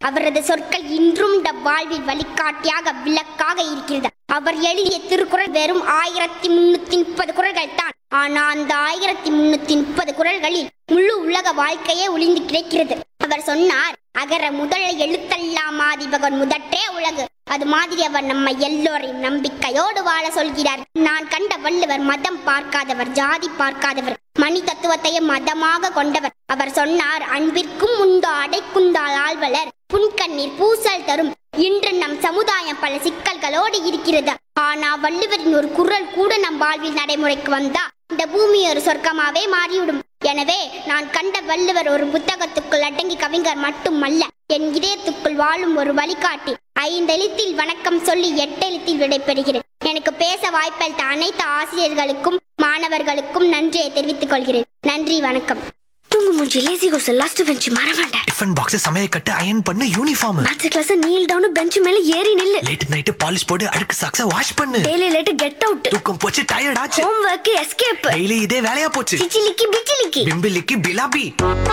அவரது சொற்கள் இன்றும் நம் வாழ்வில் வழிகாட்டியாக விளக்காக இருக்கிறது அவர் எழுதிய திருக்குறள் வெறும் ஆயிரத்தி முன்னூத்தி முப்பது குறள்கள் தான் ஆனா அந்த ஆயிரத்தி முன்னூத்தி முப்பது குறள்களில் முழு உலக வாழ்க்கையே ஒளிந்து கிடக்கிறது அவர் சொன்னார் அகர முதல எழுத்தெல்லாம் ஆதிபகன் முதற்றே உலகு அது மாதிரி அவர் நம்ம எல்லோரையும் நம்பிக்கையோடு வாழ சொல்கிறார் நான் கண்ட வள்ளுவர் மதம் பார்க்காதவர் ஜாதி பார்க்காதவர் மணி தத்துவத்தையும் மதமாக கொண்டவர் அவர் சொன்னார் அன்பிற்கும் உண்டோ அடைக்குந்தால் ஆழ்வலர் புன்கண்ணீர் பூசல் தரும் இன்று நம் சமுதாயம் பல சிக்கல்களோடு இருக்கிறது ஆனா வள்ளுவரின் ஒரு குரல் கூட நம் வாழ்வில் நடைமுறைக்கு வந்தா இந்த பூமி ஒரு சொர்க்கமாவே மாறிவிடும் எனவே நான் கண்ட வள்ளுவர் ஒரு புத்தகத்துக்குள் அடங்கி கவிஞர் மட்டுமல்ல என் இதயத்துக்குள் வாழும் ஒரு வழிகாட்டி ஐந்தெழுத்தில் வணக்கம் சொல்லி எட்டெழுத்தில் விடைபெறுகிறேன் எனக்கு பேச வாய்ப்பளித்த அனைத்து ஆசிரியர்களுக்கும் மாணவர்களுக்கும் நன்றியை தெரிவித்துக் கொள்கிறேன் நன்றி வணக்கம் தூங்கு மூஞ்சி லேசி கோஸ் லாஸ்ட் பெஞ்ச் மறவேண்ட டிஃபன் பாக்ஸ் சமையல் கட்டு அயன் பண்ணு uniform maths class kneel down bench மேல ஏறி நில்லு லேட் நைட் பாலிஷ் போட்டு அழுக்கு சாக்ஸ வாஷ் பண்ணு டெய்லி லேட் கெட் அவுட் தூக்கம் போச்சு டயர்ட் ஆச்சு ஹோம் ஒர்க் எஸ்கேப் டெய்லி இதே வேலையா போச்சு சிச்சிலிக்கி பிச்சிலிக்கி பிம்பிலிக்கு பிலாபி